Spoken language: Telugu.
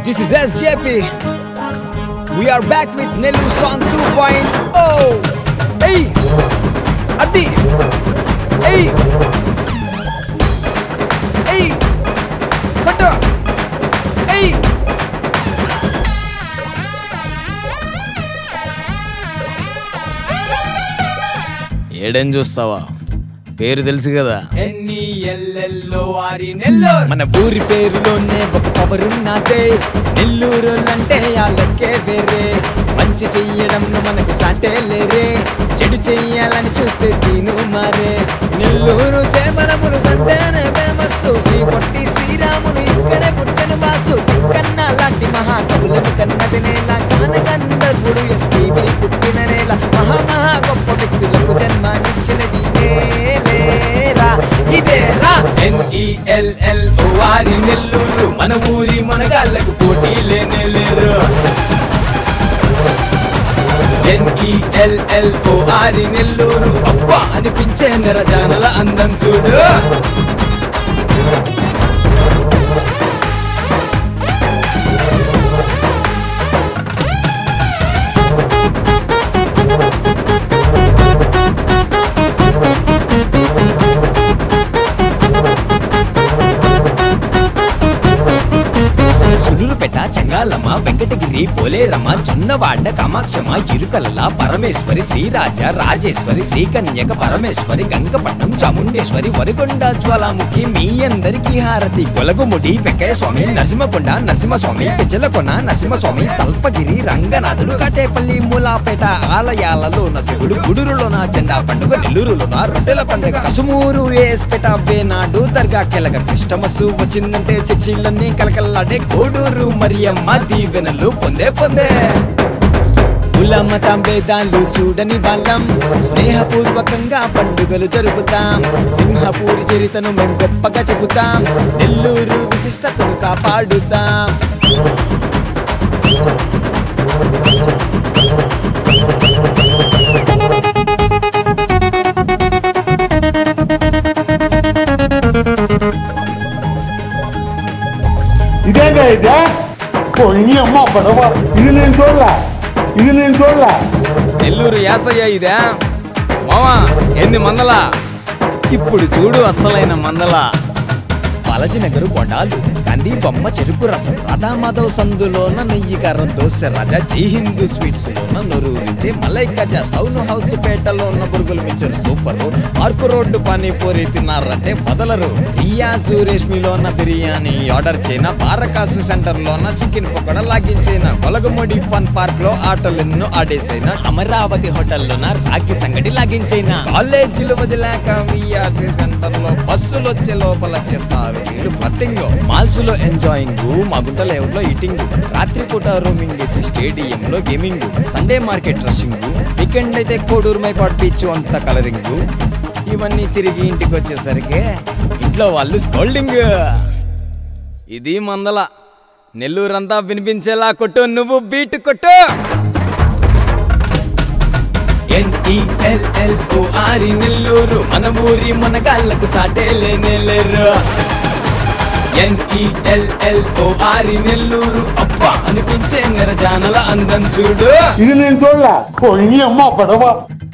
This is SJP. We are back with Nelu Song 2.0. Hey! Adi! Hey! Hey! Pata! Hey! ఏడేం చూస్తావా పేరు తెలుసు కదా మన ఊరి పేరులోనే ఒక పవరున్నదే నెల్లూరు అంటే వాళ్ళకే వేరే మంచి చెయ్యడంలో మనకు సాటే లేరే చెడు చెయ్యాలని చూస్తే తీను మారే నెల్లూరు చేమరములు సంటేనే ఫేమస్ శ్రీ పొట్టి శ్రీరాములు ఇక్కడే పుట్టిన బాసు కన్నా లాంటి మహాకవులను కన్నది నేల కానగంధర్వుడు ఎస్పీబీ పుట్టిన నేల మహా మహా గొప్ప వ్యక్తులకు జన్మనిచ్చినది నేలేరా ఇదేరా ఎన్ఈఎల్ఎల్ వారి నెల్లూరు మన ఊరి మనగాళ్ళకు పోటీ లేనే లేరు ఎన్ఈఎల్ఎల్ ఆరి నెల్లూరు అబ్బా అనిపించే నిరజానల అందం చూడు సులూరుపేట చెంగాలమ్మ వెంకటగిరి పోలేరమ్మ జొన్నవాడ కామాక్షమ్మ ఇరుకలల పరమేశ్వరి శ్రీరాజ రాజేశ్వరి శ్రీకన్యక పరమేశ్వరి గంగపట్నం చాముండేశ్వరి వరిగొండ జ్వాలాముఖి మీ అందరికీ హారతి కొలగుముడి వెంకయ్య స్వామి నరసింహకొండ నరసింహస్వామి పెంచలకొన నరసింహస్వామి తల్పగిరి రంగనాథుడు కటేపల్లి మూలాపేట ఆలయాలలో శివుడు గుడురులోన జెండా పండుగ నెల్లూరులోన రొట్టెల పండుగ కసుమూరు వేస్పేట వేనాడు దర్గా కెలగ క్రిస్టమస్ వచ్చిందంటే చర్చిలన్నీ కలకల్లాడే కోడూరు మరియమ్మ దీవెనలు పొందే పొందే కుల మతం భేదాలు చూడని వాళ్ళం స్నేహపూర్వకంగా పండుగలు జరుపుతాం సింహపూరి చరితను మేము గొప్పగా చెబుతాం నెల్లూరు విశిష్టతను కాపాడుతాం ఇదేగా ఇదే పోయి అమ్మ పడవ ఇది నేను చూడలే ఇది నేను చూడలే నెల్లూరు యాసయ్య ఇదే మావా ఎన్ని మందలా ఇప్పుడు చూడు అస్సలైన మందలా బాలాజీనగర్ బొండాలు గాంధీ బొమ్మ చెరుకు రసం రాధామాధవ్ సందులోన నెయ్యి కారం దోశ రాజా జై హిందూ స్వీట్స్ లోన నొరూరించే మలై కజా టౌన్ హౌస్ పేటలో ఉన్న బురుగులు మించరు సూపర్ ఆర్కు రోడ్డు పానీపూరి తిన్నారంటే వదలరు రియా సురేష్మిలోన బిర్యానీ ఆర్డర్ చేయన బారకాసు సెంటర్ లోన చికెన్ పకోడా లాగించిన కొలగమూడి ఫన్ పార్క్ లో ఆటలెన్నో ఆడేసైన అమరావతి హోటల్లోన రాగి సంగటి లాగించైన కాలేజీలు వదిలాక విఆర్సీ సెంటర్ లో బస్సులు వచ్చే లోపల చేస్తారు వీళ్ళు ఫ్లట్టింగ్ మాల్స్ లో ఎంజాయింగ్ మా గుంట లేఅవుట్ లో ఈటింగ్ రాత్రిపూట రూమింగ్ చేసి స్టేడియం లో gaming Sunday market rushing weekend అయితే కోడూరు మైపాట్ బీచ్ అంత కలరింగ్ ఇవన్నీ తిరిగి ఇంటికి వచ్చేసరికి ఇంట్లో వాళ్ళు స్కోల్డింగ్ ఇది మందల నెల్లూరంతా వినిపించేలా కొట్టు నువ్వు బీట్ కొట్టు ఎన్ఈఎల్ఎల్ఓఆరి నెల్లూరు మన ఊరి మన గాళ్ళకు సాటే లేనే లేరు ఎన్ఈఎల్ఎల్ఓఆరి నెల్లూరు అబ్బా అనిపించే నిరజానల అందం చూడు ఇది నేను చూడలే పోయి అమ్మ పడవ